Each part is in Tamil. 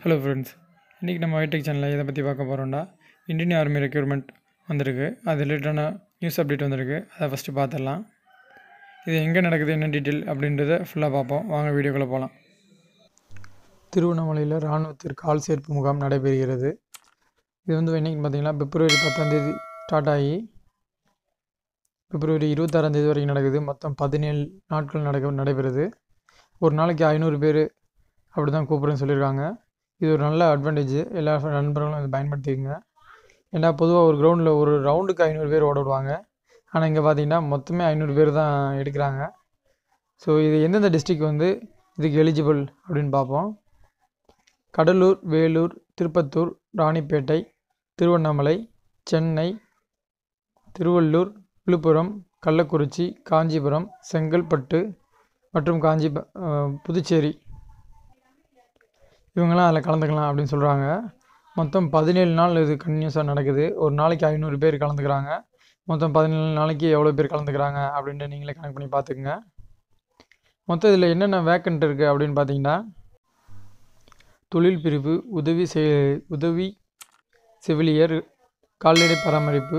ஹலோ ஃப்ரெண்ட்ஸ் இன்றைக்கி நம்ம ஐடெக் சேனலில் எதை பற்றி பார்க்க போகிறோம்னா இந்தியன் ஆர்மி ரெக்யூர்மெண்ட் வந்திருக்கு அது ரிலேட்டடான நியூஸ் அப்டேட் வந்திருக்கு அதை ஃபஸ்ட்டு பார்த்துடலாம் இது எங்கே நடக்குது என்ன டீட்டெயில் அப்படின்றத ஃபுல்லாக பார்ப்போம் வாங்க வீடியோக்குள்ளே போகலாம் திருவண்ணாமலையில் இராணுவத்திற்கு ஆள் சேர்ப்பு முகாம் நடைபெறுகிறது இது வந்து என்றைக்கு பார்த்தீங்கன்னா பிப்ரவரி பத்தாந்தேதி ஸ்டார்ட் ஆகி பிப்ரவரி இருபத்தாறாந்தேதி வரைக்கும் நடக்குது மொத்தம் பதினேழு நாட்கள் நடக்க நடைபெறுது ஒரு நாளைக்கு ஐநூறு பேர் அப்படி தான் கூப்பிட்றேன்னு சொல்லியிருக்காங்க இது ஒரு நல்ல அட்வான்டேஜ் எல்லா நண்பர்களும் இதை பயன்படுத்திக்கங்க ஏன்னா பொதுவாக ஒரு கிரவுண்டில் ஒரு ரவுண்டுக்கு ஐநூறு பேர் ஓட விடுவாங்க ஆனால் இங்கே பார்த்தீங்கன்னா மொத்தமே ஐநூறு பேர் தான் எடுக்கிறாங்க ஸோ இது எந்தெந்த டிஸ்ட்ரிக் வந்து இதுக்கு எலிஜிபிள் அப்படின்னு பார்ப்போம் கடலூர் வேலூர் திருப்பத்தூர் ராணிப்பேட்டை திருவண்ணாமலை சென்னை திருவள்ளூர் விழுப்புரம் கள்ளக்குறிச்சி காஞ்சிபுரம் செங்கல்பட்டு மற்றும் காஞ்சி புதுச்சேரி இவங்கெல்லாம் அதில் கலந்துக்கலாம் அப்படின்னு சொல்கிறாங்க மொத்தம் பதினேழு நாள் இது கன்டினியூஸாக நடக்குது ஒரு நாளைக்கு ஐநூறு பேர் கலந்துக்கிறாங்க மொத்தம் பதினேழு நாளைக்கு எவ்வளோ பேர் கலந்துக்கிறாங்க அப்படின்ட்டு நீங்களே கணக்கு பண்ணி பார்த்துக்குங்க மொத்தம் இதில் என்னென்ன வேக்கண்ட் இருக்குது அப்படின்னு பார்த்தீங்கன்னா தொழில் பிரிவு உதவி செய் உதவி செவிலியர் கால்நடை பராமரிப்பு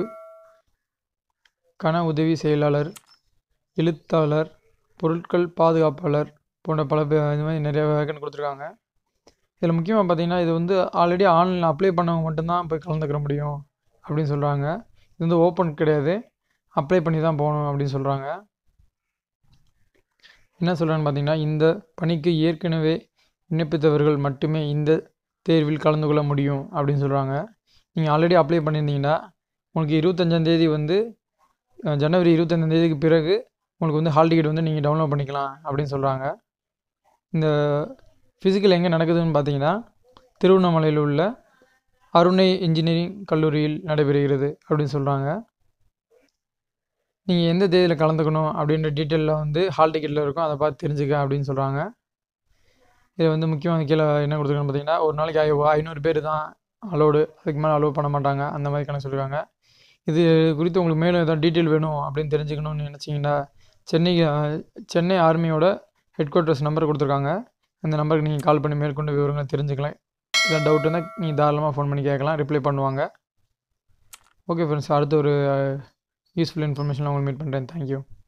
கன உதவி செயலாளர் எழுத்தாளர் பொருட்கள் பாதுகாப்பாளர் போன்ற பல இது மாதிரி நிறைய வேக்கண்ட் கொடுத்துருக்காங்க இதில் முக்கியமாக பார்த்தீங்கன்னா இது வந்து ஆல்ரெடி ஆன்லைனில் அப்ளை பண்ணவங்க மட்டும்தான் போய் கலந்துக்கிற முடியும் அப்படின்னு சொல்கிறாங்க இது வந்து ஓப்பன் கிடையாது அப்ளை பண்ணி தான் போகணும் அப்படின்னு சொல்கிறாங்க என்ன சொல்கிறான்னு பார்த்தீங்கன்னா இந்த பணிக்கு ஏற்கனவே விண்ணப்பித்தவர்கள் மட்டுமே இந்த தேர்வில் கலந்து கொள்ள முடியும் அப்படின்னு சொல்கிறாங்க நீங்கள் ஆல்ரெடி அப்ளை பண்ணியிருந்தீங்கன்னா உங்களுக்கு இருபத்தஞ்சாந்தேதி வந்து ஜனவரி இருபத்தஞ்சாந்தேதிக்கு பிறகு உங்களுக்கு வந்து ஹால் டிக்கெட் வந்து நீங்கள் டவுன்லோட் பண்ணிக்கலாம் அப்படின்னு சொல்கிறாங்க இந்த ஃபிசிக்கல் எங்கே நடக்குதுன்னு பார்த்தீங்கன்னா திருவண்ணாமலையில் உள்ள அருணை இன்ஜினியரிங் கல்லூரியில் நடைபெறுகிறது அப்படின்னு சொல்கிறாங்க நீங்கள் எந்த தேதியில் கலந்துக்கணும் அப்படின்ற டீட்டெயிலில் வந்து ஹால் டிக்கெட்டில் இருக்கும் அதை பார்த்து தெரிஞ்சுக்க அப்படின்னு சொல்கிறாங்க இதில் வந்து முக்கியமாக கீழே என்ன கொடுத்துருக்கான்னு பார்த்தீங்கன்னா ஒரு நாளைக்கு ஐ ஐநூறு பேர் தான் அலோடு அதுக்கு மேலே அலோவ் பண்ண மாட்டாங்க அந்த மாதிரி கணக்கு சொல்லியிருக்காங்க இது குறித்து உங்களுக்கு மேலும் ஏதாவது டீட்டெயில் வேணும் அப்படின்னு தெரிஞ்சுக்கணும்னு நினச்சிங்கன்னா சென்னை சென்னை ஆர்மியோட ஹெட் குவார்ட்டர்ஸ் நம்பர் கொடுத்துருக்காங்க அந்த நம்பருக்கு நீங்கள் கால் பண்ணி மேற்கொண்டு விவரங்களை தெரிஞ்சுக்கலாம் ஏதாவது டவுட் இருந்தால் நீங்கள் தாராளமாக ஃபோன் பண்ணி கேட்கலாம் ரிப்ளை பண்ணுவாங்க ஓகே ஃப்ரெண்ட்ஸ் அடுத்த ஒரு யூஸ்ஃபுல் இன்ஃபர்மேஷன் உங்களுக்கு மீட் பண்ணுறேன் தேங்க்யூ